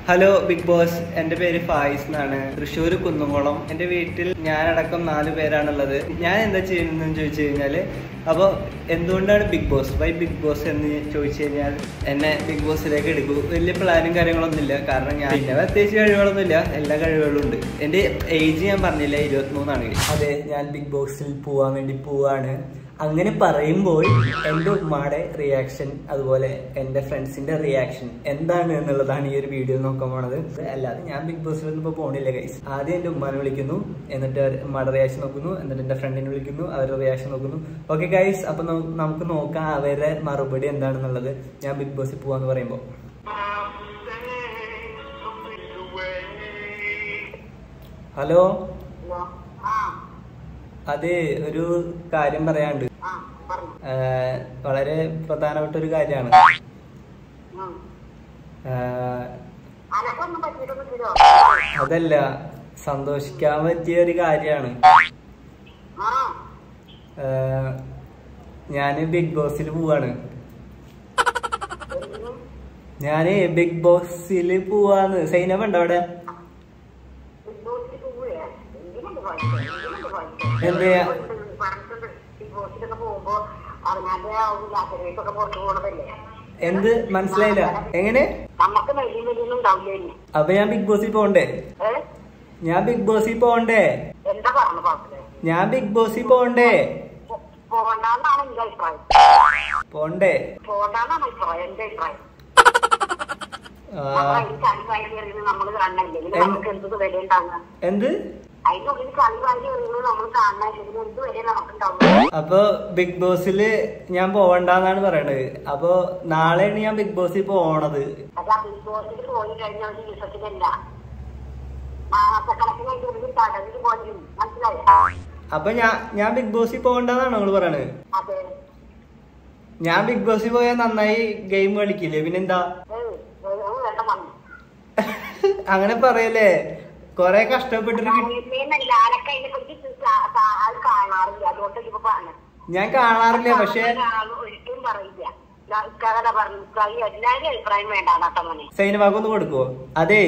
Hello big boss എൻ്റെ പേര് ഫായിസ് എന്നാണ് തൃശ്ശൂർ കുന്നുംകുളം എൻ്റെ വീട്ടിൽ ഞാനടക്കം നാല് പേരാണുള്ളത് ഞാൻ എന്താ ചെയ്യുന്നതെന്ന് ചോദിച്ചു കഴിഞ്ഞാൽ അപ്പോൾ എന്തുകൊണ്ടാണ് Bigg Boss why Bigg Boss എന്ന് ചോദിച്ചു കഴിഞ്ഞാൽ എന്നെ ബിഗ് ബോസിലേക്ക് എടുക്കൂ വലിയ പ്ലാനും കാര്യങ്ങളൊന്നുമില്ല കാരണം ഞാൻ പിന്നെ പ്രത്യേകിച്ച് കഴിവുകളൊന്നുമില്ല എല്ലാ കഴിവുകളും ഉണ്ട് എൻ്റെ ഏജ് ഞാൻ പറഞ്ഞില്ല ഇരുപത്തിമൂന്നാണ് അതെ ഞാൻ ബിഗ് ബോസിൽ പോവാൻ വേണ്ടി പോവാണ് അങ്ങനെ പറയുമ്പോൾ എൻ്റെ ഉമ്മയുടെ റിയാക്ഷൻ അതുപോലെ എൻ്റെ ഫ്രണ്ട്സിന്റെ റിയാക്ഷൻ എന്താണ് എന്നുള്ളതാണ് ഈ ഒരു വീഡിയോ നോക്കാൻ പോണത് അല്ലാതെ ഞാൻ ബിഗ് ബോസിലൊന്നും ഇപ്പോൾ പോണില്ല ഗൈസ് ആദ്യം എൻ്റെ ഉമ്മാനെ വിളിക്കുന്നു എന്നിട്ട് ഉമ്മയുടെ റിയാക്ഷൻ നോക്കുന്നു എന്നിട്ട് എൻ്റെ ഫ്രണ്ടിനെ വിളിക്കുന്നു അവരുടെ റിയാക്ഷൻ നോക്കുന്നു ഓക്കെ ഗൈസ് അപ്പൊ ന- നമുക്ക് നോക്കാം അവരുടെ മറുപടി എന്താണെന്നുള്ളത് ഞാൻ ബിഗ് ബോസിൽ പോവാന്ന് പറയുമ്പോൾ ഹലോ അത് ഒരു കാര്യം പറയാണ്ട് ഏഹ് വളരെ പ്രധാനപ്പെട്ട ഒരു കാര്യമാണ് ഏഹ് അനക്കൊന്നും പറ്റിയിട്ടൊന്നുമില്ലോ അതല്ല സന്തോഷിക്കാൻ പറ്റിയ ഒരു കാര്യമാണ് ആ ഏഹ് ഞാന് ബിഗ് ബോസിൽ പോവാണ് ഞാന് ബിഗ് ബോസിൽ പോവാന്ന് സൈനവ് ഉണ്ടോ അവിടെ ബിഗ് ബോസിൽ പോവുകയെ എന്തിനുണ്ട് വായിച്ചത്? എന്തിനുണ്ട് വായിച്ചത്? എന്ത്? പറഞ്ഞിട്ടുണ്ട് ബിഗ് ബോസിലൊക്കെ പോകുമ്പോ അവനാന്റെ യാത്രയൊക്കെ പുറത്തു പോണതല്ലേ എന്ത് മനസ്സിലായില്ല എങ്ങനെ നമുക്ക് നെല്ലും നെല്ലും ഉണ്ടാവില്ലേ ഇനി? അപ്പൊ ഞാൻ ബിഗ് ബോസിൽ പോണ്ടേ ഏ? ഞാൻ ബിഗ് ബോസിൽ പോണ്ടേ എന്താ പറഞ്ഞു പാപ്പില് ഞാൻ ബിഗ് ബോസിൽ പോണ്ടേ പോകണ്ടെന്നാണ് എന്റെ അഭിപ്രായം പോണ്ടേ പോകണ്ടെന്നാണ് അഭിപ്രായം എന്റെ അഭിപ്രായം ആ, നമ്മൾ ഈ കളി വാരി എറിയുന്നത് നമ്മൾ കാണണില്ലേ ഇതിന് എന്ത്? നമുക്ക് എന്ത് വില ഉണ്ടാവുക എന്ത് അതിന്റെ ഉള്ളിൽ കളി വാരി എറിയുന്നത് നമ്മൾ കാണണില്ല ഇതിന് എന്ത് വില നമുക്കുണ്ടാവുക അപ്പൊ ബിഗ് ബോസിൽ ഞാൻ പോവണ്ടെന്നാണ് പറയണത് അപ്പൊ നാളെയാണ് ഞാൻ ബിഗ് ബോസിൽ പോണത് അതാ ബിഗ് ബോസിൽ പോയി കഴിഞ്ഞ ഒരു ദിവസത്തിനല്ല മാസക്കണക്കിനായിട്ട് ഒരു തടവിൽ പോയി മനസ്സിലായോ അപ്പൊ ഞാൻ ഞാൻ ബിഗ് ബോസിൽ പോകണ്ടെന്നാണ് നിങ്ങൾ പറയണത് അതെ ഞാൻ ബിഗ് ബോസിൽ പോയാൽ നന്നായി ഗെയിം കളിക്കില്ലേ പിന്നെന്താ ഏയ്, ഏയ്, വേണ്ട മണ്ണു അങ്ങനെ പറയല്ലേ കൊറേ കഷ്ടപ്പെട്ടിട്ട് കി- എന്നല്ല ആരൊക്കെ അതിനെ കുറിച്ച് കാ- കാ- അത് കാണാറില്ല അതുകൊണ്ട് ഇപ്പൊ പറഞ്ഞു ഞാൻ കാണാറില്ല പക്ഷെ ഒരിക്കലും പറയില്ല ഇക്കാകത പറഞ്ഞു ഇക്കായി എല്ലാവരും അഭിപ്രായം വേണ്ട നട്ട മോനെ സൈനവാക്കൊന്ന് കൊടുക്കുവോ അതെ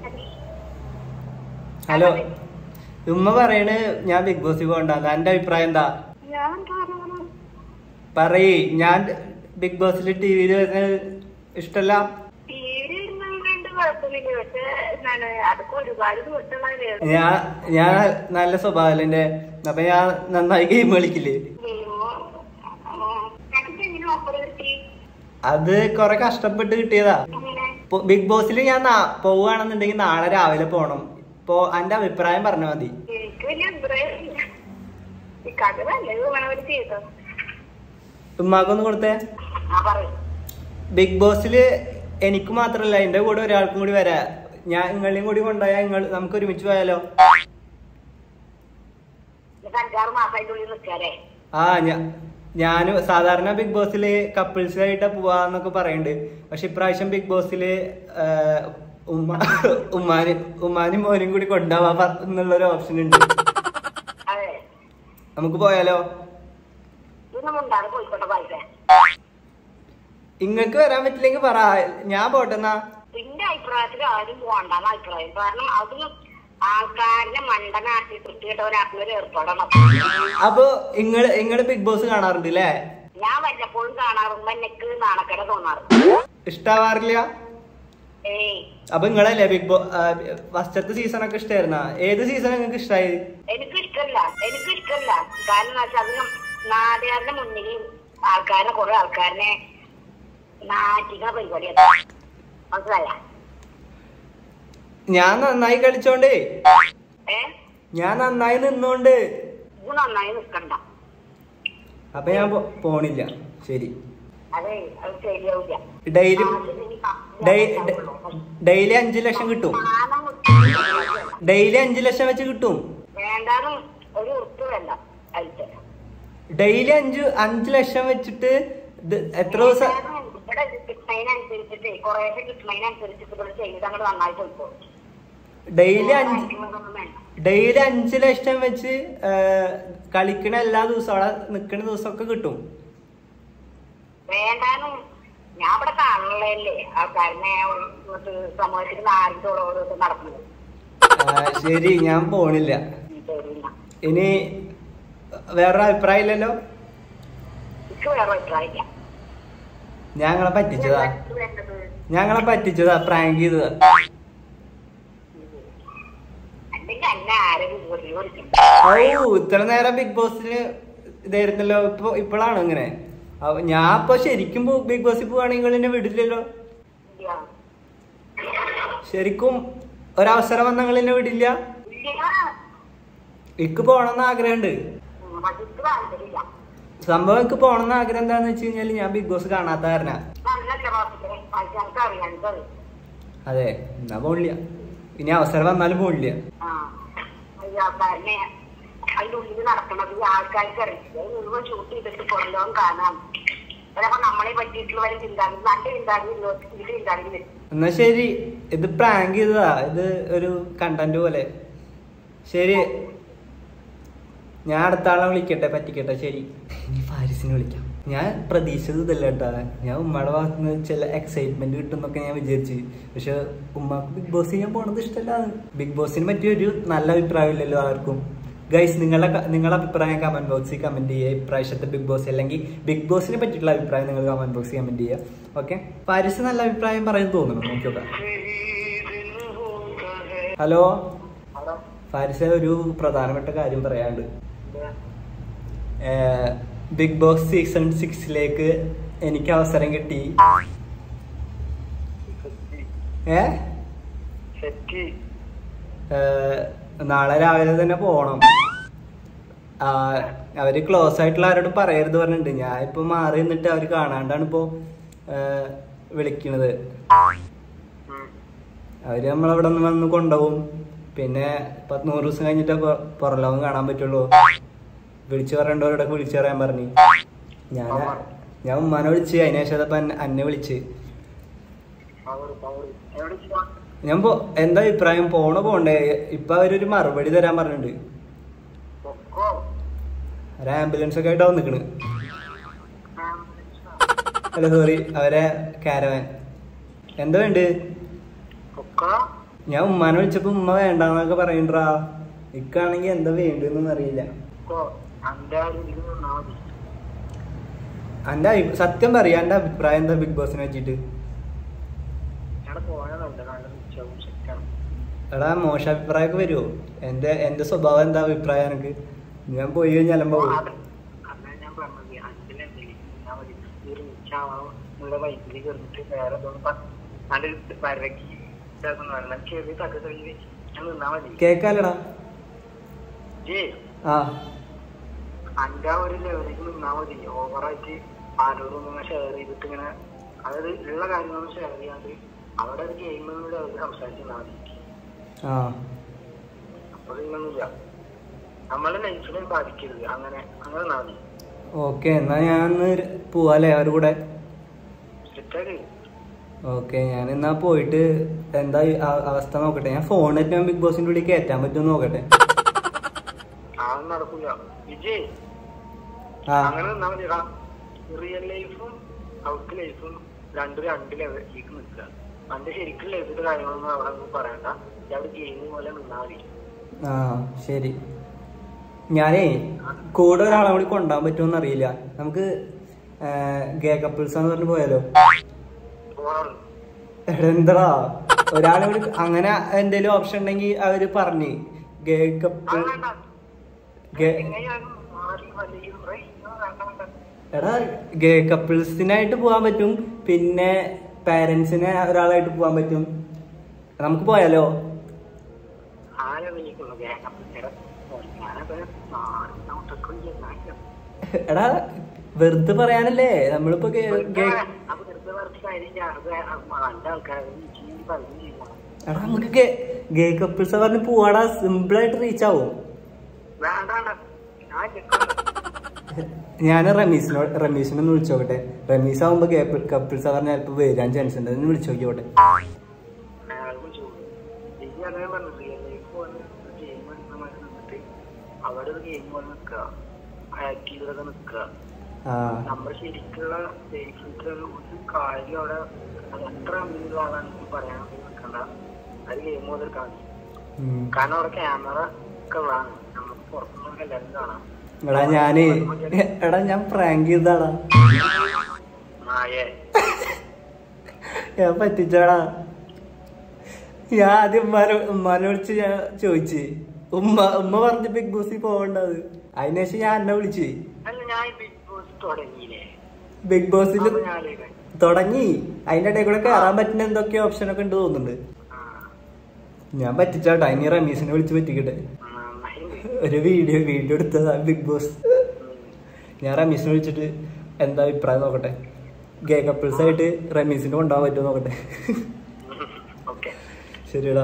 ഹലോ ഉമ്മ പറയണ് ഞാൻ ബിഗ് ബോസിൽ പോകണ്ടെന്ന് എന്റെ അഭിപ്രായം എന്താ ഞാൻ കാണാറ് പറയ് ഞാൻ ബിഗ് ബോസിൽ ടി വിയിൽ ഇഷ്ടല്ല തീരെ ഇരുന്നുകൊണ്ട് കുഴപ്പമില്ല പക്ഷെ എന്താണ് അതൊക്കെ ഒരുപാട് ദിവസങ്ങളാണ് ഞാൻ ഞാൻ നല്ല സ്വഭാവല്ലേ അപ്പൊ ഞാൻ നന്നായി ഗെയിം കളിക്കില്ലേ എനിക്ക് എങ്ങനെ ഓഫർ കിട്ടി അത് കൊറേ കഷ്ടപ്പെട്ട് കിട്ടിയതാ എങ്ങനെ ഇപ്പൊ ബിഗ് ബോസിൽ ഞാൻ നാ- പോവുകയാണെന്നുണ്ടെങ്കിൽ നാളെ രാവിലെ പോണം ഇപ്പൊ എന്റെ അഭിപ്രായം പറഞ്ഞാൽ മതി എനിക്ക് വലിയ അഭിപ്രായമില്ല ഈ കഥ നല്ലത് വേണവര് ചെയ്തോ ഉമ്മാക്കൊന്ന് കൊടുത്തേ ആ പറയും ബിഗ് ബോസില് എനിക്ക് മാത്രല്ല എന്റെ കൂടെ ഒരാൾക്കും കൂടി വരാ ഞാൻ നിങ്ങളെയും കൂടി കൊണ്ടുപോയാൽ നിങ്ങൾ നമുക്ക് ഒരുമിച്ച് പോയാലോ ഇത് അഞ്ചാറ് മാസം അതിന്റെ ഉള്ളിൽ നിൽക്കാല്ലേ ആ ഞാൻ ഞാന് സാധാരണ ബിഗ് ബോസില് കപ്പിൾസ് ആയിട്ട് പോവാന്നൊക്കെ പറയുന്നുണ്ട് പക്ഷെ ഇപ്രാവശ്യം ബിഗ് ബോസില് ആ, ഉമ്മ ഉമ്മാന് ഉമ്മാനും മോനും കൂടി കൊണ്ടുപോവാ പ- എന്നുള്ളൊരു ഓപ്ഷൻ ഉണ്ട് അതെ നമുക്ക് പോയാലോ ഇതൊന്നും ഉണ്ടാകും പോയിക്കോട്ടെ വായിക്കാൻ ഇങ്ങക്ക് വരാൻ പറ്റില്ലെങ്കിൽ പറ ഞാൻ പോട്ടെന്നാ എന്റെ അഭിപ്രായത്തിൽ ആരും പോകണ്ടെന്ന അഭിപ്രായം കാരണം അതിന് ആൾക്കാരുടെ മണ്ടനാട്ടി തൃപ്തിയുടെ ഒരാത്മൊരു ഏർപ്പാടാണ് അപ്പൊ ഇങ്ങള് ഇങ്ങള് ബിഗ് ബോസ് കാണാറുണ്ട് അല്ലേ ഞാൻ വല്ലപ്പോഴും കാണാറുമ്പോ എനിക്ക് നാണക്കേട് തോന്നാറ് ഇഷ്ടാവാറില്ല ഏയ് അപ്പൊ നിങ്ങളല്ലേ ബിഗ് ബോ ഫസ്റ്റത്തെ സീസൺ ഒക്കെ ഇഷ്ടായിരുന്ന ഏത് സീസൺ നിങ്ങൾക്ക് ഇഷ്ടായി എനിക്ക് ഇഷ്ടമല്ല എനിക്ക് ഇഷ്ടമല്ല കാരണം എന്താ വെച്ചാൽ അതിന് നാട്ടുകാരുടെ മുന്നിൽ ആൾക്കാരെ കുറെ ആൾക്കാരനെ നാറ്റിക്കുന്ന പരിപാടിയാണ് മനസ്സിലായ ഞാൻ നന്നായി കളിച്ചോണ്ടേ ഏ ഞാൻ നന്നായി നിന്നോണ്ട് ഇത് നന്നായി നിൽക്കണ്ട അപ്പൊ ഞാൻ പോ- പോണില്ല ശരി അതെ അത് ശരിയാവില്ല ഡെയിലി ഡെയിലി അഞ്ചു ലക്ഷം കിട്ടും ഡെയിലി അഞ്ചു ലക്ഷം വെച്ച് കിട്ടും വേണ്ടാനും ഒരു ഉറുപ്പ് വേണ്ട അതിന്റെ ഡെയിലി അഞ്ചു അഞ്ചു ലക്ഷം വെച്ചിട്ട് ഇത് എത്ര ദിവസം ഇവിടെ കിട്ടുന്നതിനനുസരിച്ചിട്ട് കുറേശ്ശെ കിട്ടുന്നതിനനുസരിച്ചിട്ട് ഇവിടെ ചെയ്ത് അങ്ങോട്ട് നന്നായിട്ട് നിൽക്കും ഡെയിലി അഞ്ച് ഒന്നും വേണ്ട ഡെയിലി അഞ്ചു ലക്ഷം വെച്ച് ആ, കളിക്കണ എല്ലാ ദിവസവും അവിടെ നിക്കണ ദിവസമൊക്കെ കിട്ടും വേണ്ടാനും ഞാൻ ഇവിടെ കാണുന്നു ഉള്ളതല്ലേ ആൾക്കാരനെ ഇങ്ങോട്ട് സമൂഹത്തിൽ നാരിട്ടോളം ഓരോരുത്തർ നടക്കുന്നത് ആ, ശരി ഞാൻ പോണില്ല ഉം, ശരി എന്നാ. ഇനി വേറൊരു അഭിപ്രായം ഇല്ലല്ലോ എനിക്ക് വേറെ അഭിപ്രായമില്ല ഞങ്ങളെ പറ്റിച്ചതാ എന്ത് വേണ്ടത് ഞങ്ങളെ പറ്റിച്ചതാ പ്രാങ്ക് ചെയ്തതാ അല്ലെങ്കിൽ എന്നെ ആരും വെറുതെ വിളിക്കും ഔ ഇത്ര നേരം ബിഗ് ബോസിന് ഇതായിരുന്നല്ലോ ഇപ്പൊ ഇപ്പോഴാണ് ഇങ്ങനെ അപ്പൊ ഞാൻ ഇപ്പൊ ശരിക്കും പോ- ബിഗ് ബോസിൽ പോവാണെങ്കിൽ എന്നെ വിടില്ലല്ലോ ഇല്ല. ശരിക്കും ഒരവസരം വന്ന നിങ്ങൾ എന്നെ വിടില്ല ഇല്ല. ഇക്ക് പോണമെന്ന് ആഗ്രഹമുണ്ട് ഉം, പക്ഷെ എനിക്ക് താല്പര്യമില്ല സംഭവം എനിക്ക് പോണമെന്ന് ആഗ്രഹം എന്താന്ന് വെച്ച് കഴിഞ്ഞാല് ഞാൻ ബിഗ് ബോസ് കാണാത്ത കാരനാ നല്ലല്ലേ വാസിക്കണേ പക്ഷെ എനിക്ക് അറിയാം എനിക്കറിയാം അതെ എന്നാ പോണില്ല ഇനി അവസരം വന്നാലും പോണില്ല ആ ഈ ആൾക്കാരനെ അതിന്റെ ഉള്ളിൽ നടക്കണത് ഈ ആൾക്കാർക്ക് അറിയില്ല മുഴുവൻ ഷൂട്ട് ചെയ്തിട്ട് പുറലോകം കാണാം ചിലപ്പോ നമ്മളെ പറ്റിയിട്ടുള്ള വരും ചിന്താഗതി നല്ല ചിന്താഗതി ഉള്ളവർക്ക് ഇത് ചിന്താഗതി വരും എന്നാ ശരി ഇത് പ്രാങ്ക് ചെയ്തതാ ഇത് ഒരു കണ്ടന്റ് പോലെ ശരി ഞാൻ അടുത്ത ആളെ വിളിക്കട്ടെ പറ്റിക്കട്ടെ ശരി ഇനി ഫാരിസിനെ വിളിക്കാം ഞാൻ പ്രതീക്ഷിച്ചത് ഇതല്ല കേട്ടാ ഞാൻ ഉമ്മയുടെ ഭാഗത്ത് നിന്ന് ചില എക്സൈറ്റ്മെന്റ് കിട്ടുന്നൊക്കെ ഞാൻ വിചാരിച്ചു പക്ഷെ ഉമ്മക്ക് ബിഗ് ബോസ് ചെയ്യാൻ പോണത് ഇഷ്ടമല്ല ബിഗ് ബോസിനെ പറ്റിയ ഒരു നല്ല അഭിപ്രായം ഇല്ലല്ലോ ആർക്കും ഗൈസ് നിങ്ങളുടെ ക- നിങ്ങളുടെ അഭിപ്രായം കമന്റ് ബോക്സിൽ കമന്റ് ചെയ്യുക ഇപ്രാവശ്യത്തെ ബിഗ് ബോസ് അല്ലെങ്കിൽ ബിഗ് ബോസിനെ പറ്റിയിട്ടുള്ള അഭിപ്രായം നിങ്ങൾ കമന്റ് ബോക്സിൽ കമന്റ് ചെയ്യുക ഓക്കെ പാരിസ് നല്ല അഭിപ്രായം പറയുന്നു തോന്നുന്നു നോക്കിയോക്കാം ഹലോ അവിടെ ഫാരിസ ഒരു പ്രധാനപ്പെട്ട കാര്യം പറയാനുണ്ട് ഏഹ്, ബിഗ് ബോസ് സീസൺ സിക്സിലേക്ക് എനിക്ക് അവസരം കിട്ടി ഏ സെറ്റ് ഏഹ്, നാളെ രാവിലെ തന്നെ പോണം ആ, അവര് ക്ലോസ് ആയിട്ടുള്ള ആരോടും പറയരുത് പറഞ്ഞിട്ടുണ്ട് ഞാൻ ഇപ്പൊ മാറി നിന്നിട്ട് അവര് കാണാണ്ടാണ് ഇപ്പോ ഏഹ്, വിളിക്കണത് അവര് നമ്മളവിടെ നിന്ന് വന്ന് കൊണ്ടുപോകും പിന്നെ പത്ത് നൂറ് ദിവസം കഴിഞ്ഞിട്ട് പുറലോകം കാണാൻ പറ്റുള്ളൂ വിളിച്ചു പറയേണ്ടവരോടൊക്കെ വിളിച്ചു പറയാൻ പറഞ്ഞു ഞാൻ ഞാൻ ഉമ്മാനെ വിളിച്ച് അതിന് ശേഷം അതപ്പോ അന്നെ- അന്നെ വിളിച്ച് ഞാൻ പോ എന്താ അഭിപ്രായം പോണോ പോണ്ടേ ഇപ്പൊ അവരൊരു മറുപടി തരാൻ പറഞ്ഞിട്ടുണ്ട് ഒരു ആംബുലൻസ് ഒക്കെ ആയിട്ടാവും നിക്കണ് അല്ല സോറി അവരെ കാരവാൻ എന്താ വേണ്ട ഞാൻ ഉമ്മാനെ വിളിച്ചപ്പോ ഉമ്മ വേണ്ടെന്നൊക്കെ പറയണ്ടാ ഇക്കാണെങ്കി എന്താ വേണ്ടെന്നൊന്നും അറിയില്ല എന്റെ അഭി- സത്യം പറയാ എന്റെ അഭിപ്രായം എന്താ ബിഗ് ബോസിനെ വെച്ചിട്ട് എടാ മോശ അഭിപ്രായമൊക്കെ വരുമോ എന്റെ എന്റെ സ്വഭാവം എന്താ അഭിപ്രായം എനിക്ക് ഞാൻ പോയി കഴിഞ്ഞാൽ അലമ്പോ പോകും. കേക്കാലടാ ആ അന്റെ ഒരു ലെവലിലേക്ക് നിന്നാ മതി ഓവറായിട്ട് ആരോടൊന്നും ഷെയർ ചെയ്തിട്ട് ഇങ്ങനെ അതായത് ഉള്ള കാര്യങ്ങളൊന്നും ഷെയർ ചെയ്യാണ്ട് അവിടെ ഒരു ഗെയിം ലെവലിൽ സംസാരിച്ചാൽ മതി ആ അപ്പോൾ ഇങ്ങനൊന്നുമില്ല നമ്മളെ ലൈഫിനെ ബാധിക്കരുത് അങ്ങനെ അങ്ങനെ നിന്നാ മതി ഓക്കെ എന്നാ ഞാൻ ഒന്ന് പോവാല്ലേ അവരുടെ കൂടെ സെറ്റാക്കി ഓക്കെ ഞാൻ എന്നാ പോയിട്ട് എന്താ ഈ ആ- അവസ്ഥ നോക്കട്ടെ ഞാൻ ഫോണിൽ ഞാൻ ബിഗ് ബോസിന്റെ ഉള്ളിൽ കയറ്റാൻ പറ്റുമോ നോക്കട്ടെ അതൊന്നും നടക്കില്ല വിജയ് ആ അങ്ങനെ നിന്നാ മതിടാ റിയൽ ലൈഫും ഔട്ട് ലൈഫും രണ്ടും രണ്ട് ലെവലിലേക്ക് നിൽക്കുക അന്റെ ശരിക്കും ലൈഫിന്റെ കാര്യങ്ങളൊന്നും അവിടെ ഒന്നും പറയണ്ട അവിടെ ഗെയിം പോലെ നിന്നാ മതി ആ ശരി ഞാനേ കൂടെ ഒരാളെ കൂടി കൊണ്ടുപോകാൻ പറ്റുമോന്ന് അറിയില്ല നമുക്ക് ഗേ കപ്പിൾസ് എന്ന് പറഞ്ഞ് പോയാലോ പോണം എടാ, എന്താ ഒരാളെ കൂടി അങ്ങനെ എന്തെങ്കിലും ഓപ്ഷൻ ഉണ്ടെങ്കിൽ അവര് പറഞ്ഞ് ഗേ കപ്പിൾ അത് ഗേ എങ്ങനെയാണ് മാറി വലിയ വേണ്ട വേണ്ട എടാ ഗേ കപ്പിൾസിനായിട്ട് പോകാൻ പറ്റും പിന്നെ പാരന്റ്സിനെ ഒരാളായിട്ട് പോകാൻ പറ്റും നമുക്ക് പോയാലോ ആരെ വിളിക്കുന്നു വേഗം ഞാനത് മാറി നോട്ടൊക്കെ എടാ വെറുതെ പറയാനല്ലേ നമ്മളിപ്പോ ഗേ ഗേ- അപ്പൊ വെറുതെ പറഞ്ഞ കാര്യമില്ല അത് നല്ല ആൾക്കാർ ജീവി പറഞ്ഞു ചെയ്യണം എടാ നമുക്ക് ഗേ ഗേ കപ്പിൾസ് പറഞ്ഞ് പോവാടാ സിമ്പിൾ ആയിട്ട് റീച്ച് ആവും വേണ്ട വേണ്ട ഞാൻ ചെക്കാം ഞാൻ റമീസിനോട് റമീസിനെ ഒന്ന് വിളിച്ചു നോക്കട്ടെ റമീസ് ആവുമ്പോ ഗേ കപ്പിൾസ് പറഞ്ഞ ചിലപ്പോ വരാൻ ചാൻസ് ഉണ്ട് ഒന്ന് വിളിച്ചു നോക്കിയോട്ടെ അയാൾ വിളിച്ചു എനിക്ക് അങ്ങനെ പറഞ്ഞു റിയൽ ലൈഫ് പോലെ ഗെയിം കളിക്കുന്ന മാതിരി നിന്നിട്ട് അവിടെ ഒരു ഗെയിം പോലെ നിൽക്കുക ആക്റ്റീവിലൊക്കെ നിൽക്കുക ആ നമ്മൾ ശരിക്കുള്ള ബേസിക് ഒരു കാര്യം അവിടെ അത് എത്ര കമ്പനികൾ ആളാണെന്ന് പറയാൻ നിൽക്കണ്ട അത് ഗെയിം മുതൽ കാണും ഉം. കാരണം അവിടെ ക്യാമറ ഒക്കെ ഉള്ളതാണ് നമുക്ക് പുറത്തുനിന്നൊക്കെ എല്ലാവരും കാണാം എടാ ഞാനേ എടാ ഞാൻ പ്രാങ്ക് ചെയ്താടാ നായേ ഞാൻ പറ്റിച്ചാടാ ഞാൻ ആദ്യം ഉമ്മാനെ ഉമ്മാനെ വിളിച്ച് ഞാൻ ചോദിച്ച് ഉമ്മ ഉമ്മ പറഞ്ഞ് ബിഗ് ബോസിൽ പോകണ്ടത് അതിനുശേഷം ഞാൻ എന്നെ വിളിച്ച് അല്ല ഞാൻ ബിഗ് ബോസ് തുടങ്ങിയില്ലേ ബിഗ് ബോസിൽ അപ്പൊ ഞാൻ ആലോചിക്കാം. തുടങ്ങി അതിന്റെ ഇടയിൽ കൂടെ കയറാൻ പറ്റുന്ന എന്തൊക്കെ ഓപ്ഷൻ ഒക്കെ ഉണ്ട് തോന്നുന്നുണ്ട് ആ, ഞാൻ പറ്റിച്ചാട്ടാ ഇനി റമീസിനെ വിളിച്ച് പറ്റിക്കട്ടെ നന്നായിണ്ട്. ഒരു വീഡിയോ വീഡിയോ എടുത്തതാ ബിഗ് ബോസ് ഉം. ഞാൻ റമീസിനെ വിളിച്ചിട്ട് എന്താ അഭിപ്രായം നോക്കട്ടെ ഗേ കപ്പിൾസ് ആയിട്ട് റമീസിനെ കൊണ്ടുപോകാൻ പറ്റുമോ നോക്കട്ടെ ഓക്കെ ശരിയടാ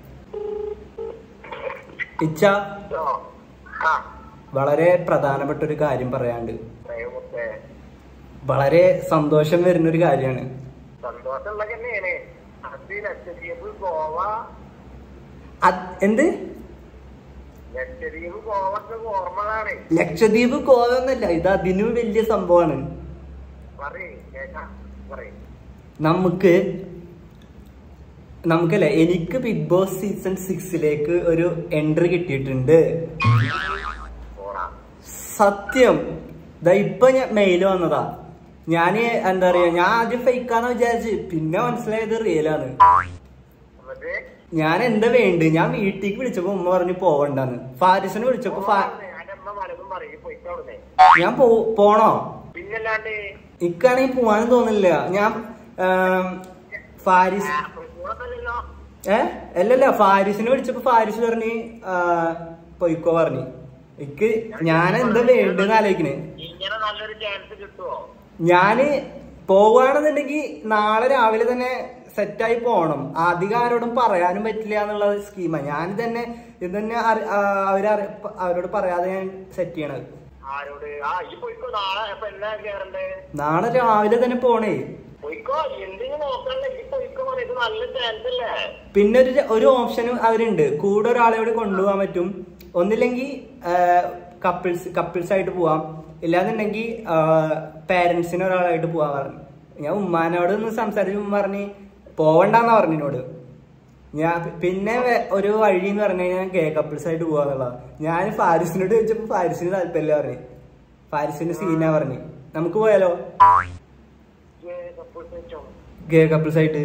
ഇച്ച ഓ, ആ വളരെ പ്രധാനപ്പെട്ട ഒരു കാര്യം പറയാണ്ട് ദൈവമേ. വളരെ സന്തോഷം വരുന്ന ഒരു കാര്യമാണ് സന്തോഷമുള്ള തന്നെയാണ് അത് ലക്ഷദ്വീപ് ഗോവ അത് എന്ത് ലക്ഷദ്വീപ് ഗോവ ഒക്കെ ഓർമ്മകളാണ് ലക്ഷദ്വീപ് ഗോവ എന്നല്ല ഇത് അതിനും വലിയ സംഭവമാണ് പറയ് കേക്കാം പറയ് നമുക്ക് നമുക്കല്ലേ എനിക്ക് ബിഗ് ബോസ് സീസൺ സിക്സിലേക്ക് ഒരു എൻട്രി കിട്ടിയിട്ടുണ്ട് പോടാ സത്യം ദാ ഇപ്പൊ ഞാൻ മെയിൽ വന്നതാ ഞാന് എന്താ പറയാ ഞാൻ ആദ്യം ഫേക്കാന്ന് വിചാരിച്ച് പിന്നെ മനസ്സിലായത് റിയലാണ് എന്നിട്ട് ഞാൻ എന്താ വേണ്ട ഞാൻ വീട്ടിലേക്ക് വിളിച്ചപ്പോ ഉമ്മ പറഞ്ഞു പോവണ്ടെന്ന് ഫാരിസിനെ വിളിച്ചപ്പോ ഫാ- ഞാൻ അമ്മ പലതും പറയും പോയിക്കോ അവിടുന്ന് ഞാൻ പോ പോണോ പിന്നല്ലാണ്ട് ഇക്കാണെങ്കിൽ പോവാനും തോന്നില്ല ഞാൻ ആം, ഫാരിസ് കൂടത്തല്ലോ ഏ അല്ലല്ല ഫാരിസിനെ വിളിച്ചപ്പോ ഫാരിസ് പറഞ്ഞ് ആ, പൊയ്ക്കോ പറഞ്ഞു എനിക്ക് ഞാൻ എന്താ വേണ്ടെന്ന് ആലോചിക്കണേ ഇങ്ങനെ നല്ലൊരു ചാൻസ് കിട്ടുമോ ഞാന് പോവുകയാണെന്നുണ്ടെങ്കിൽ നാളെ രാവിലെ തന്നെ സെറ്റായി പോണം അധികം ആരോടും പറയാനും പറ്റില്ല എന്നുള്ള സ്കീമാ ഞാൻ തന്നെ ഇത് തന്നെ അറി- ആ, അവര് അറി- അവരോട് പറയാതെ ഞാൻ സെറ്റ് ചെയ്യണത് ആരോട് ആ ഈ പോയിക്കോ നാളെ അപ്പൊ എന്നാ കേറണ്ടേ നാളെ രാവിലെ തന്നെ പോണേ പോയിക്കോ എന്തെങ്കിലും നോക്കണ്ട ഈ പോയിക്കോ മോനെ, ഇത് നല്ല ചാൻസ് അല്ലേ പിന്നെ ഒരു ഒരു ഓപ്ഷനും അവരുണ്ട് കൂടെ ഒരാളെ കൂടി കൊണ്ടുപോകാൻ പറ്റും ഒന്നില്ലെങ്കിൽ കപ്പിൾസ് കപ്പിൾസ് ആയിട്ട് പോവാം ഇല്ലാന്നുണ്ടെങ്കിൽ പേരൻസിന് ഒരാളായിട്ട് പോവാൻ പറഞ്ഞു ഞാൻ ഉമ്മാനോട് ഒന്ന് സംസാരിച്ച് ഉമ്മ പറഞ്ഞ് പോവണ്ടെന്നാ പറഞ്ഞു എന്നോട് ഞാൻ പിന്നെ വേ- ഒരു വഴി എന്ന് പറഞ്ഞു കഴിഞ്ഞാൽ ഗേ കപ്പിൾസ് ആയിട്ട് പോവാന്നുള്ളതാ ഞാൻ ഫാരിസിനോട് ചോദിച്ചപ്പോ ഫാരിസിന് താല്പര്യമില്ല പറഞ്ഞു ഫാരിസിന്റെ സീനാ പറഞ്ഞു നമുക്ക് പോയാലോ ഏ, suppose വെച്ചോ. ഗേ കപ്പിൾസ് ആയിട്ട്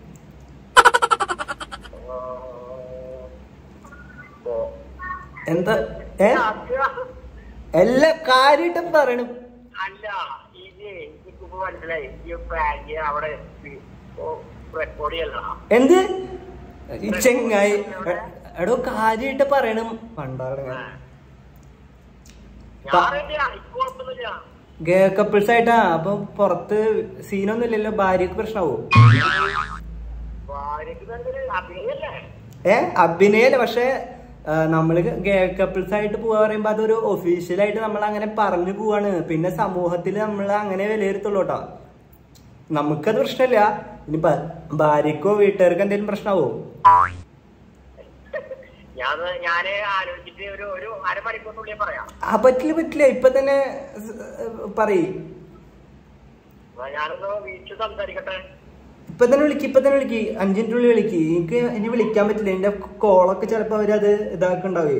ആ, പോ. എന്താ ഏ അത് എല്ലാ കാര്യമായിട്ടും പറയണം അല്ല ഇത് എനിക്കിപ്പോ മനസ്സിലായി ഈ പ്രാങ്ക് അവിടെ റെക്കോർഡ് ചെയ്യല്ലോ എന്ത് ഈ ചെങ്ങായി എ- എടോ കാര്യമായിട്ട് പറയണം പണ്ടാണ് ഞാൻ റെഡിയാ ഇപ്പൊ കുഴപ്പമൊന്നുമില്ല ഗേ കപ്പിൾസ് ആയിട്ടാ അപ്പൊ പുറത്ത് സീനൊന്നും ഇല്ലല്ലോ ഭാര്യക്ക് പ്രശ്നമാവോ ഭാര്യക്ക് നല്ലൊരു അഭിനയല്ലേ ഏ അഭിനയല്ല പക്ഷെ ആ, നമ്മള് ഗേ കപ്പിൾസ് ആയിട്ട് പോവാ പറയുമ്പോ അതൊരു ഒഫീഷ്യലായിട്ട് നമ്മൾ അങ്ങനെ പറഞ്ഞു പോവാണ് പിന്നെ സമൂഹത്തിൽ നമ്മൾ അങ്ങനെ വിലയിരുത്തുള്ളൂ കേട്ടോ നമുക്കത് പ്രശ്നമില്ല ഇനി ഭ- ഭാര്യക്കോ വീട്ടുകാർക്കോ എന്തെങ്കിലും പ്രശ്നമാവോ ഞാൻ ഞാന് ആലോചിച്ചിട്ട് ഒരു ഒരു അരമണിക്കൂറിനുള്ളിൽ പറയാം ആ പറ്റില്ല പറ്റില്ല ഇപ്പൊ തന്നെ പറയ് അപ്പൊ ഞാനൊന്ന് വീട്ടിൽ സംസാരിക്കട്ടെ ഇപ്പൊ തന്നെ വിളിക്ക് ഇപ്പൊ തന്നെ വിളിക്ക് അഞ്ചിനുള്ളിൽ വിളിക്ക് എനിക്ക് ഇനി വിളിക്കാൻ പറ്റില്ല എന്റെ കോളൊക്കെ ചിലപ്പോ അവരത് ഇതാക്കുണ്ടാവേ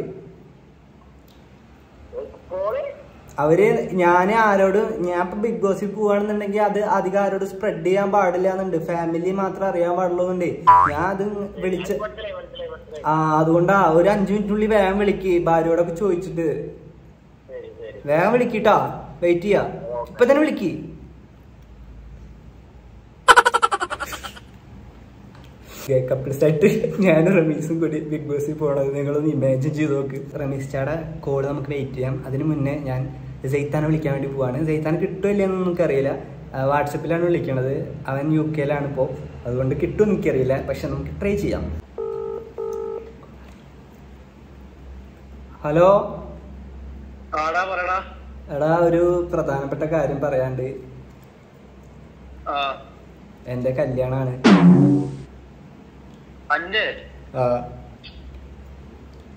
കോള് അവര് ഞാൻ ആരോട് ഞാൻ ഇപ്പൊ ബിഗ് ബോസിൽ പോവാണെന്നുണ്ടെങ്കിൽ അത് അധികം ആരോട് സ്പ്രെഡ് ചെയ്യാൻ പാടില്ല എന്നുണ്ട് ഫാമിലി മാത്രം അറിയാൻ പാടുള്ളൂന്നുണ്ട് ഞാൻ അത് വിളിച്ച് മനസ്സിലായി മനസ്സിലായി മനസ്സിലായി ആ അതുകൊണ്ടാ ഒരു അഞ്ചു മിനിറ്റിനുള്ളിൽ വേഗം വിളിക്ക് ഭാര്യയോടൊക്കെ ചോദിച്ചിട്ട് ശരി ശരി വേഗം വിളിക്കിട്ടാ വെയിറ്റ് ചെയ്യാ ഇപ്പൊ തന്നെ വിളിക്ക് കപ്പിൾസ് ആയിട്ട് ഞാൻ റമീസും കൂടി ബിഗ് ബോസിൽ പോണത് നിങ്ങളൊന്ന് ഇമാജിൻ ചെയ്ത് നോക്ക് റമീസ് ചാടെ കോള് നമുക്ക് വെയിറ്റ് ചെയ്യാം അതിന് മുന്നേ ഞാൻ ജെയ്ത്താനെ വിളിക്കാൻ വേണ്ടി പോവാണ് ജെയ്ത്താൻ കിട്ടുമല്ലേ എന്നൊന്നും നമുക്കറിയില്ല വാട്സപ്പിലാണ് വിളിക്കണത് അവൻ യു കെയിലാണ് ഇപ്പോൾ അതുകൊണ്ട് കിട്ടും എനിക്കറിയില്ല പക്ഷെ നമുക്ക് ട്രൈ ചെയ്യാം ഹലോ ആടാ പറയടാ എടാ ഒരു പ്രധാനപ്പെട്ട കാര്യം പറയാണ്ട് ആ എന്റെ കല്യാണാണ് അഞ്ച് ആ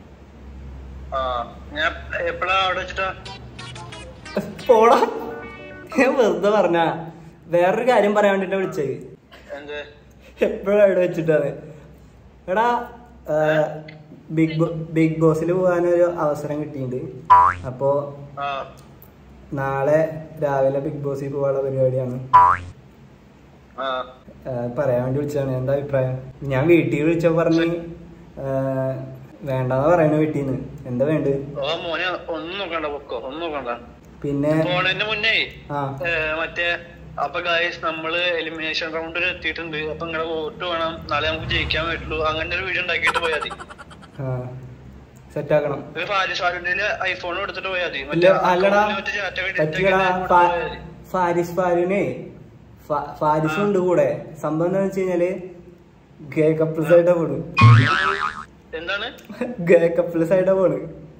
ആ ഞാൻ എപ്പോഴാ അവിടെ വെച്ചിട്ടാ പോടാ ഞാൻ വെറുതെ പറഞ്ഞ വേറൊരു കാര്യം പറയാൻ വേണ്ടിട്ടാ വിളിച്ചത് എന്ത് എപ്പോഴും അവിടെ വെച്ചിട്ടാണ് എടാ ആ, ബിഗ് ബോ ബിഗ് ബോസിൽ പോകാനൊരു അവസരം കിട്ടിയിട്ടുണ്ട് അപ്പോ ആ നാളെ രാവിലെ ബിഗ് ബോസിൽ പോകാനുള്ള പരിപാടിയാണ് ആ ആ, പറയാൻ വേണ്ടി വിളിച്ചതാണ് എന്താ അഭിപ്രായം ഞാൻ വീട്ടിൽ വിളിച്ചോ പറഞ്ഞ് ആ, വേണ്ടാന്ന് പറയണ വീട്ടിൽ നിന്ന് എന്താ വേണ്ടത് ഓ മോനെ ഒന്നും നോക്കണ്ട പൊക്കോ ഒന്നും നോക്കണ്ട പിന്നെ പോണതിന്റെ മുന്നേ ആ ഏ, മറ്റേ അപ്പൊ ഗായ്സ് നമ്മള് എലിമിനേഷൻ റൗണ്ടിൽ എത്തിയിട്ടുണ്ട് അപ്പൊ നിങ്ങളെ വോട്ട് വേണം നാളെ നമുക്ക് ജയിക്കാൻ പറ്റുള്ളൂ അങ്ങനെ ഒരു വീഡിയോ ഉണ്ടാക്കിയിട്ട് പോയാൽ മതി ആ സെറ്റ് ആക്കണം ഒരു ഫാരിസ് ഫാരൂന്റെ ഐഫോൺ എടുത്തിട്ട് പോയാൽ മതി ഇല്ല, അല്ലടാ മറ്റേ chat ഒക്കെ പറ്റിയടാ ഇട്ടിട്ട് ഫാ- പോയാ മതി. ഫാരിസ് ഫാരുനെ ഫാ- ഫാരിസും ഉണ്ട് കൂടെ സംഭവം എന്താന്ന് വെച്ച് കഴിഞ്ഞാല് ഗേ കപ്പിൾസ് ആയിട്ടാ പോണ് എന്താണ് ഗേ കപ്പിൾസ് ആയിട്ടാ പോണ്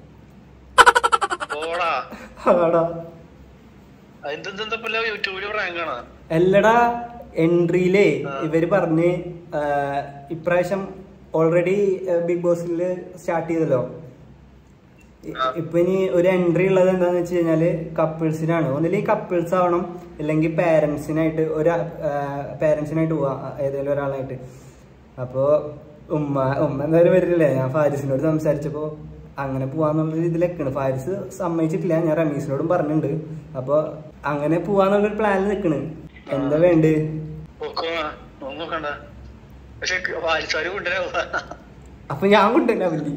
ഓടാ ആടാ എന്തെന്താ യൂട്യൂബില് പ്രാങ്ക് കാണാ എല്ലടാ എൻട്രിയിലേ ആ. ഇവര് പറഞ്ഞ് ആ, ഇപ്രാവശ്യം ഓൾറെഡി ബിഗ് ബോസിൽ സ്റ്റാർട്ട് ചെയ്തല്ലോ ഇ- ആ. ഇപ്പൊ ഇനി ഒരു എൻട്രി ഉള്ളത് എന്താന്ന് വെച്ച് കഴിഞ്ഞാല് കപ്പിൾസിനാണ് ഒന്നില്ലെങ്കിൽ കപ്പിൾസ് ആവണം അല്ലെങ്കിൽ പാരന്റ്സിനായിട്ട് ഒരു പാരന്റ്സിനായിട്ട് പോവാ ഏതെങ്കിലും ഒരാളായിട്ട് അപ്പോ ഉമ്മ ഉമ്മ എന്തായാലും വരില്ലേ ഞാൻ ഫാരിസിനോട് സംസാരിച്ചപ്പോ അങ്ങനെ പോവാന്നുള്ള രീതിയിലൊക്കെയാണ് ഫാരിസ് സമ്മതിച്ചിട്ടില്ല ഞാൻ റമീസിനോടും പറഞ്ഞിട്ടുണ്ട് അപ്പൊ അങ്ങനെ പോവാന്നുള്ളൊരു പ്ലാനിൽ നിൽക്കണ് എന്താ വേണ്ട പൊക്കോ ഒന്നും നോക്കണ്ട പക്ഷെ വാരിസാര് കൊണ്ടുവരാ അപ്പൊ ഞാൻ കൊണ്ടുവരാ വലിയ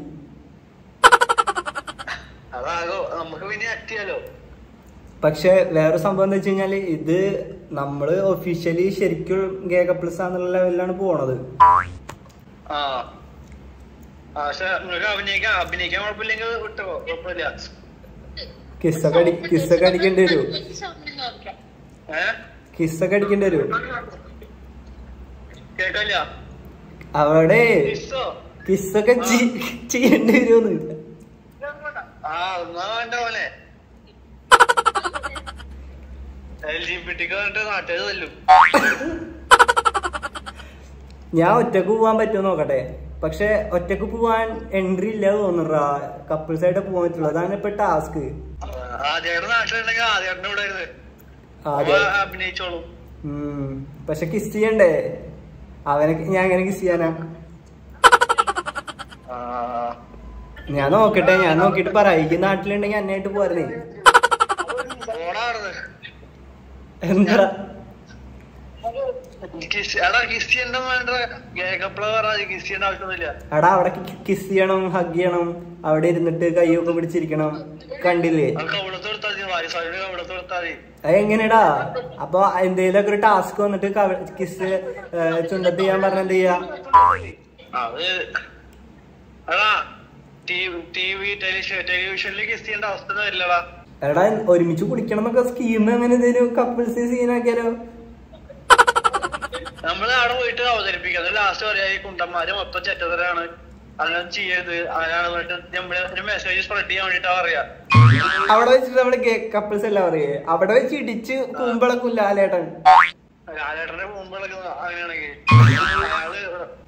അതാകോ നമുക്ക് പിന്നെ ആക്ട് ചെയ്യാലോ പക്ഷെ വേറെ സംഭവം എന്താ വെച്ച് കഴിഞ്ഞാല് ഇത് നമ്മള് ഒഫീഷ്യലി ശരിക്കും ഗേ കപ്പിൾസ് ആന്നുള്ള ലെവലിലാണ് പോണത് ആ ആ, പക്ഷെ നിങ്ങൾക്ക് അഭിനയിക്കാൻ അഭിനയിക്കാൻ കുഴപ്പമില്ലെങ്കിൽ വിട്ടോ കുഴപ്പമില്ല കിസ്സൊക്കെ അടി കിസ്സൊക്കെ അടിക്കേണ്ടി വരും ഏ കിസ്സൊക്കെ അടിക്കേണ്ടി വരും കേക്കല്ല അവിടെ ഇഷ്ടോ കിസ്സൊക്കെ ചി- ചെയ്യേണ്ടി വരുമെന്ന് ആ ഒന്നാ വേണ്ട പോലെ എൽ ജി പി ടിക്ക് പറഞ്ഞിട്ട് നാട്ടുകാർ തല്ലും ഞാൻ ഒറ്റക്ക് പോവാൻ പറ്റുമോ നോക്കട്ടെ പക്ഷെ ഒറ്റക്ക് പോവാൻ എൻട്രി ഇല്ല തോന്നുന്നുണ്ടാ കപ്പിൾസ് ആയിട്ട് പോകാൻ പറ്റുള്ളൂ അതാണ് ഇപ്പൊ ടാസ്ക് ആദ്യമായിട്ട് നാട്ടിലുണ്ടെങ്കിൽ ആദ്യമായിട്ട് ഇവിടെ ആയിരുന്നു ആദ്യം അവൻ അഭിനയിച്ചോളും ഉം പക്ഷെ കിസ് ചെയ്യണ്ടേ അവനെ ഞാൻ എങ്ങനെ കിസ് ചെയ്യാനാ ആ, ഞാൻ നോക്കട്ടെ ഞാൻ നോക്കിട്ട് പറയാം ഈ നാട്ടിലുണ്ടെങ്കിൽ അന്നായിട്ട് പോരുന്നേ ഓടാ അവിടുന്ന്. എന്താ കിസ് എടാ കിസ് ചെയ്യണ്ട വേണ്ട കേക്കപ്പള പറഞ്ഞ കിസ് ചെയ്യേണ്ട ആവശ്യമൊന്നുമില്ല എടാ അവിടെ കിസ് ചെയ്യണം ഹഗ് ചെയ്യണം അവിടെ ഇരുന്നിട്ട് കൈയൊക്കെ പിടിച്ചിരിക്കണം കണ്ടില്ലേ അത് കവിളത്ത് കൊടുത്താൽ മതി വാരിസാരുടെ കവിളത്ത് കൊടുത്താൽ മതി അത് എങ്ങനെടാ അപ്പൊ എന്തെങ്കിലുമൊക്കെ ഒരു ടാസ്ക് വന്നിട്ട് കിസ് ചുണ്ടത്ത് ചെയ്യാൻ പറഞ്ഞ എന്ത് ചെയ്യാ അത് അതാ ടി വി ടെലിവിഷനിൽ കിസ് ചെയ്യേണ്ട അവസ്ഥ ഒന്നും വരില്ലടാ എടാ ഒരുമിച്ച് കുടിക്കണം എന്നൊക്കെ സ്കീം അങ്ങനെ എന്തെങ്കിലും കപ്പിൾസ് സീനാക്കിയാലോ നമ്മൾ അവിടെ പോയിട്ട് അവതരിപ്പിക്കുക ലാസ്റ്റ് പറയാ ഈ കുണ്ടന്മാര് മൊത്തം ചെറ്റതരാണ് അങ്ങനെ ചെയ്യരുത് അങ്ങനെയാണ് പറഞ്ഞിട്ട് നമ്മള് ഒരു മെസ്സേജ് സ്പ്രെഡ് ചെയ്യാൻ വേണ്ടിട്ടാ പറയാ അവിടെ വെച്ചിട്ട് നമ്മള് കപ്പിൾസ് എല്ലാം പറയേ അവിടെ വെച്ച് ഇടിച്ച് കൂമ്പളക്കും ലാലേട്ടൻ ലാലേട്ടന്റെ മുമ്പുകളൊക്കെ അങ്ങനെയാണെങ്കിൽ അയാള്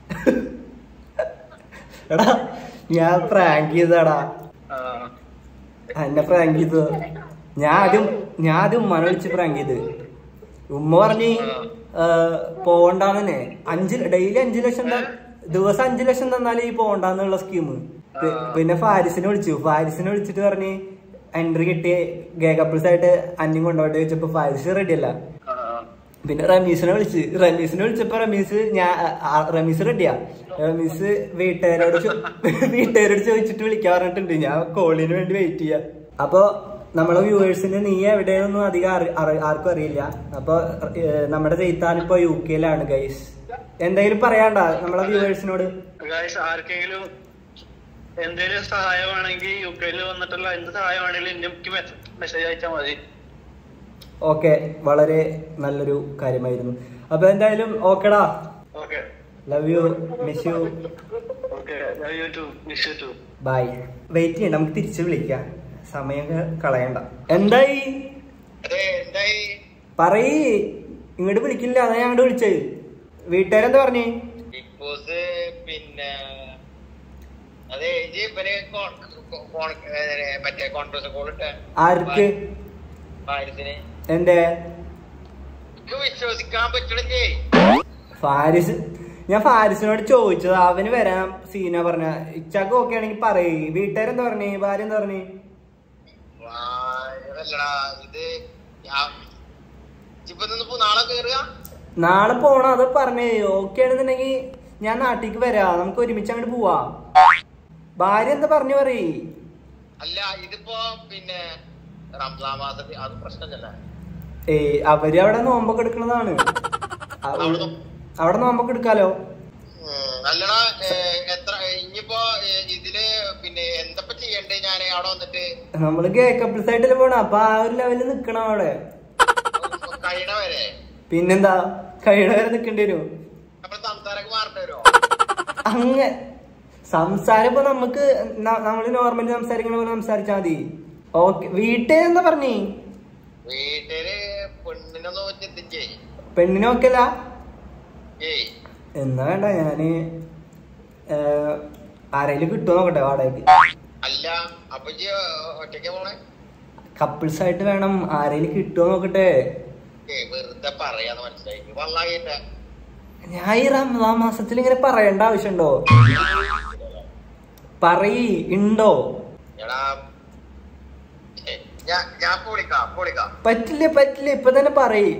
എടാ ഞാൻ പ്രാങ്ക് ചെയ്തടാ ആ, എന്നെ പ്രാങ്ക് ചെയ്തത് ഞാൻ ആദ്യം ഞാൻ ആദ്യം ഉമ്മനെ വിളിച്ച് പ്രാങ്ക് ചെയ്ത് ഉമ്മ പറഞ്ഞ് പോവണ്ടാന്നെ അഞ്ച് ഡെയിലി അഞ്ചു ലക്ഷം ത- ദിവസം അഞ്ചു ലക്ഷം തന്നാലേ ഈ പോവണ്ടെന്നുള്ള സ്കീം പിന്നെ ഫാരിസിനെ വിളിച്ചു ഫാരിസിനെ വിളിച്ചിട്ട് പറഞ്ഞ് എൻട്രി കിട്ടി ഗേ കപ്പിൾസ് ആയിട്ട് അന്യം കൊണ്ടുപോയിട്ട് ചോദിച്ചപ്പോ ഫാരിസ് റെഡി അല്ല ആ, പിന്നെ റമീസിനെ വിളിച്ച് റമീസിനെ വിളിച്ചപ്പോ റമീസ് ഞാൻ ആ, റമീസ് റെഡിയാ റമീസ് വീട്ടുകാരോട് ചോ- വീട്ടുകാരോട് ചോദിച്ചിട്ട് വിളിക്കാൻ പറഞ്ഞിട്ടുണ്ട് ഞാൻ കോളിന് വേണ്ടി വെയിറ്റ് ചെയ്യാ അപ്പൊ നമ്മളെ വ്യൂവേഴ്സിന് നീ എവിടെയൊന്നും അധികം അറി- അറി- ആർക്കും അറിയില്ല അപ്പൊ ഏഹ്, നമ്മുടെ ചെയ്ത്താൻ ഇപ്പൊ യു കെയിലാണ് ഗൈസ് എന്തെങ്കിലും പറയാണ്ട നമ്മളെ വ്യൂവേഴ്സിനോട് guys, ആർക്കെങ്കിലും എന്തെങ്കിലും സഹായമാണെങ്കിൽ യു കെയിൽ വന്നിട്ടുള്ള എന്ത് സഹായമാണെങ്കിലും എനിക്ക് മെസ്സേജ് അയച്ചാൽ മതി ഓക്കെ വളരെ നല്ലൊരു കാര്യമായിരുന്നു അപ്പൊ എന്തായാലും ഓക്കെടാ okay love you miss you okay you too miss you too bye wait ചെയ്യണ്ട നമുക്ക് തിരിച്ചു വിളിക്കാം സമയം കളയണ്ട എന്തായി അതെ എന്തായി പറയ് ഇങ്ങോട്ട് വിളിക്കില്ല അതാ ഞാൻ അങ്ങോട്ട് വിളിച്ചത് വീട്ടുകാരെന്താ പറഞ്ഞേ ബിഗ് ബോസ് പിന്നെ അതെ ഇജ് ഇവര് കോൺ- കോൺ- ഏ, മറ്റേ കോൺഫറൻസ് കോൾ ഇട്ട ആർക്ക് പാരിസിന് എന്റെ എനിക്ക് വിശ്വസിക്കാൻ പറ്റണില്ലേ ഫാരിസ് ഞാൻ ഫാരിസിനോട് ചോദിച്ചത് അവന് വരാൻ സീന പറഞ്ഞ ഇച്ചാക്ക് ഓക്കെ ആണെങ്കിൽ പറയ് വീട്ടുകാരെന്താ പറഞ്ഞേ ഭാര്യ എന്താ പറഞ്ഞേ അതല്ലടാ ഇത് ഇപ്പൊ നിന്ന് നാളെ കേറുക നാളെ പോണം അത് പറഞ്ഞേ ഓക്കെ ആണെന്നുണ്ടെങ്കിൽ ഞാൻ നാട്ടിലേക്ക് വരാം നമുക്ക് ഒരുമിച്ച് അങ്ങോട്ട് പോവാ ഭാര്യ എന്താ പറഞ്ഞു പറയ് അല്ല ഇതിപ്പോ പിന്നെ റംസാൻ മാസത്തിൽ അത് പ്രശ്നമല്ല ഏയ് അവര് അവിടെ നോമ്പൊക്കെ എടുക്കണതാണ് അവ- അവിടെ നോ- അവിടെ നോമ്പൊക്കെ എടുക്കാലോ അല്ലടാ ഏ, എത്ര ഏ, ഇനിയിപ്പോ ഏ, ഇതില് പിന്നെ എന്തപ്പോ ചെയ്യണ്ടേ ഞാൻ അവിടെ വന്നിട്ട് നമ്മള് ഗേ കപ്പിൾസ് ആയിട്ടല്ലേ പോണം അപ്പൊ ആ ഒരു ലെവലിൽ നിക്കണം അവിടെ കഴിയണ വരെ പിന്നെന്താ കഴിയണ വരെ നിക്കേണ്ടി വരും നമ്മൾ സംസാരമൊക്കെ മാറേണ്ടി വരുമോ അങ്ങ സംസാരം ഇപ്പൊ നമുക്ക് ന- നമ്മള് നോർമലി സംസാരിക്കണ പോലെ സംസാരിച്ചാ മതി ഓക്കെ വീട്ടിൽ എന്താ പറഞ്ഞേ വീട്ടില് പെണ്ണിനൊന്നും ചിന്തിച്ചേ പെണ്ണിനെ നോക്കല്ല ഏയ് എന്നാ വേണ്ട ഞാന് ഏഹ്, ആരെങ്കിലും കിട്ടുമോ നോക്കട്ടെ വാടകയ്ക്ക് അല്ല അപ്പൊ ഇജ്ജ് ഒറ്റയ്ക്ക് പോണേ കപ്പിൾസ് ആയിട്ട് വേണം ആരെങ്കിലും കിട്ടുമോ നോക്കട്ടെ ഏയ് വെറുതെ പറയാന്ന് മനസ്സിലായി വള്ളാകിട്ട ഞാൻ ഈ റമദാൻ മാസത്തിൽ ഇങ്ങനെ പറയേണ്ട ആവശ്യമുണ്ടോ പറയ് ഉണ്ടോ എടാ ഏ, ഞാൻ ഞാൻ ഇപ്പൊ വിളിക്കാം ഇപ്പൊ വിളിക്കാം പറ്റില്ല പറ്റില്ല ഇപ്പൊ തന്നെ പറയ്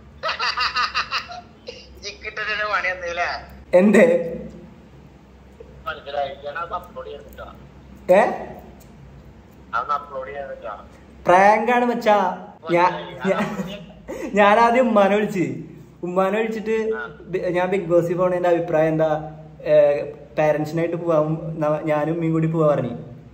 ജിക്കിട്ടൊരു പണി എന്നല്ലേ എന്തേ മനസ്സിലായി ഞാൻ അത് അപ്ലോഡ് ചെയ്തിട്ടാ ഏ അതൊന്ന് അപ്ലോഡ് ചെയ്തിട്ടാ പ്രാങ്കാണ് മച്ചാ ഞാൻ ഞാൻ ആദ്യം ഉമ്മാനെ വിളിച്ച് ഉമ്മാനെ വിളിച്ചിട്ട് ബി- ഞാൻ ബിഗ് ബോസിൽ പോണതിന്റെ അഭിപ്രായം എന്താ പാരന്റ്സിനായിട്ട് പോവാം ന- ഞാനും ഉമ്മയും കൂടി പോവാ പറഞ്ഞു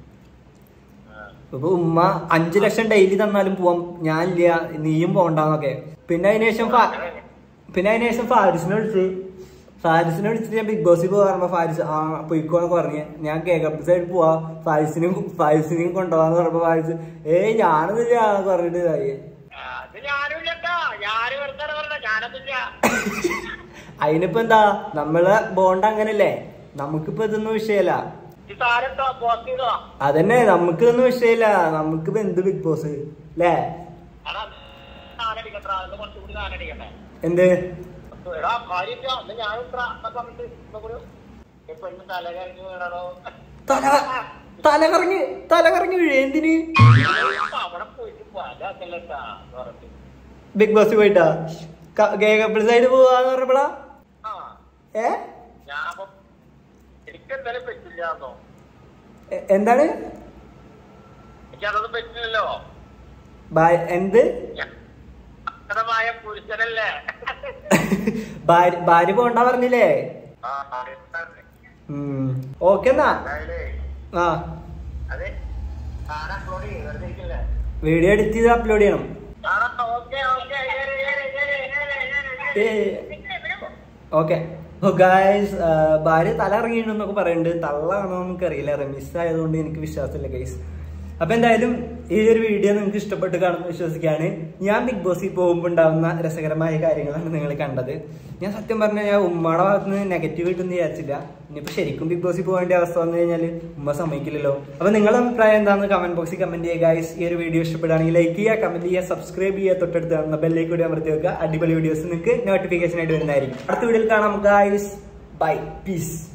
അപ്പൊ ഉമ്മ അഞ്ചു ലക്ഷം ഡെയിലി തന്നാലും പോവാം ഞാനില്ല നീയും പോണ്ടെന്നൊക്കെ പിന്നെ അതിനുശേഷം ഫാ- പിന്നെ അതിനുശേഷം ഫാരിസിനെ വിളിച്ച് ഫാരിസിനെ വിളിച്ചിട്ട് ഞാൻ ബിഗ് ബോസിൽ പോവാ പറഞ്ഞപ്പോ ഫാരിസ് ആ പോയിക്കോന്നൊക്കെ പറഞ്ഞ് ഞാൻ കേക്കപ്പ് സൈഡ് പോവാ ഫാരിസിനെയും ഫാരിസിനെയും കൊണ്ടുപോകാന്ന് പറഞ്ഞപ്പോ ഫാരിസ് ഏയ് ഞാനൊന്നുമില്ല എന്നൊക്കെ പറഞ്ഞിട്ട് ഇതായി അത് ഞാനും ഇല്ലട്ടാ ഞാനും വെറുതെ പറഞ്ഞ ഞാനൊന്നുമില്ല അതിനിപ്പോ എന്താ നമ്മളെ ബോണ്ട് അങ്ങനല്ലേ നമുക്കിപ്പോ ഇതൊന്നും വിഷയമല്ല ഈ സാരം പോസ്റ്റ് ചെയ്തോ അതന്നെ നമുക്ക് ഇതൊന്നും വിഷയമല്ല നമുക്കിപ്പോ എന്ത് ബിഗ് ബോസ് അല്ലേ എടാ സാധനടിക്കട്ടാ അത് കുറച്ചുകൂടി സാധനടിക്കട്ടെ എന്ത് എടാ കാര്യമില്ല അന്ന് ഞാൻ ഇത്ര എന്നൊക്കെ പറഞ്ഞിട്ട് ഇപ്പൊ കൂടി ഇപ്പൊ ഇന്ന് തല കഴിഞ്ഞ് വീണടോ തല തല കറങ്ങി തല കറങ്ങി വീഴ എന്തിന് അവിടെ പോയിട്ട് പലാക്കല്ലട്ടാ എന്ന് പറഞ്ഞിട്ട് ബിഗ് ബോസ് പോയിട്ടാ ഗേ കപ്പിൾ സൈഡ് പോവാന്ന് പറഞ്ഞപ്പോളാ ആ ഏ ഞാൻ അപ്പൊ എനിക്കെന്തായാലും പറ്റില്ലാന്നോ എ- എന്താണ് എനിക്കതൊന്നും പറ്റില്ലല്ലോ ഭാ- എന്ത് ഞാൻ അക്രമായ പുരുഷനല്ലേ ഭാര്യ ഭാര്യ പോണ്ട പറഞ്ഞില്ലേ ആ അറിയാതെ. ഓക്കെ എന്നാ അതായത് ആ അതെ ആടെ അപ്ലോഡ് ചെയ്യും വെറുതെ ഇരിക്കില്ലേ വീഡിയോ എഡിറ്റ് ചെയ്ത് അപ്ലോഡ് ചെയ്യണം ആടാ ഓക്കെ ഓക്കെ ഓക്കെ ഗായ്സ് ഭാര്യ തല ഇറങ്ങിയിട്ടുണ്ടെന്നൊക്കെ പറയുന്നുണ്ട് തള്ളാണോ നമുക്ക് അറിയില്ല റെമിസ് ആയതുകൊണ്ട് എനിക്ക് വിശ്വാസമില്ല ഗൈസ് അപ്പൊ എന്തായാലും ഈ ഒരു വീഡിയോ നിങ്ങൾക്ക് ഇഷ്ടപ്പെട്ട് കാണുമെന്ന് വിശ്വസിക്കുകയാണ് ഞാൻ ബിഗ് ബോസിൽ പോകുമ്പോൾ ഉണ്ടാവുന്ന രസകരമായ കാര്യങ്ങളാണ് നിങ്ങൾ കണ്ടത് ഞാൻ സത്യം പറഞ്ഞാൽ ഞാൻ ഉമ്മയുടെ ഭാഗത്ത് നിന്ന് നെഗറ്റീവ് കിട്ടുമെന്ന് വിചാരിച്ചില്ല ഇനിയിപ്പോ ശരിക്കും ബിഗ് ബോസിൽ പോകേണ്ട അവസ്ഥ വന്നു കഴിഞ്ഞാൽ ഉമ്മ സമ്മതിക്കില്ലല്ലോ അപ്പൊ നിങ്ങളുടെ അഭിപ്രായം എന്താണെന്ന് കമന്റ് ബോക്സിൽ കമന്റ് ചെയ്യുക ഗൈസ് ഈ ഒരു വീഡിയോ ഇഷ്ടപ്പെടുകയാണെങ്കിൽ ലൈക്ക് ചെയ്യുക കമന്റ് ചെയ്യുക സബ്സ്ക്രൈബ് ചെയ്യുക തൊട്ടടുത്ത് കാണുന്ന ബെല്ലേക്ക് കൂടി അമർത്തി വെക്കുക അടിപൊളി വീഡിയോസ് നിങ്ങൾക്ക് നോട്ടിഫിക്കേഷൻ ആയിട്ട് വരുന്നതായിരിക്കും അടുത്ത വീഡിയോയിൽ കാണാം ഗൈസ് ബൈ പീസ്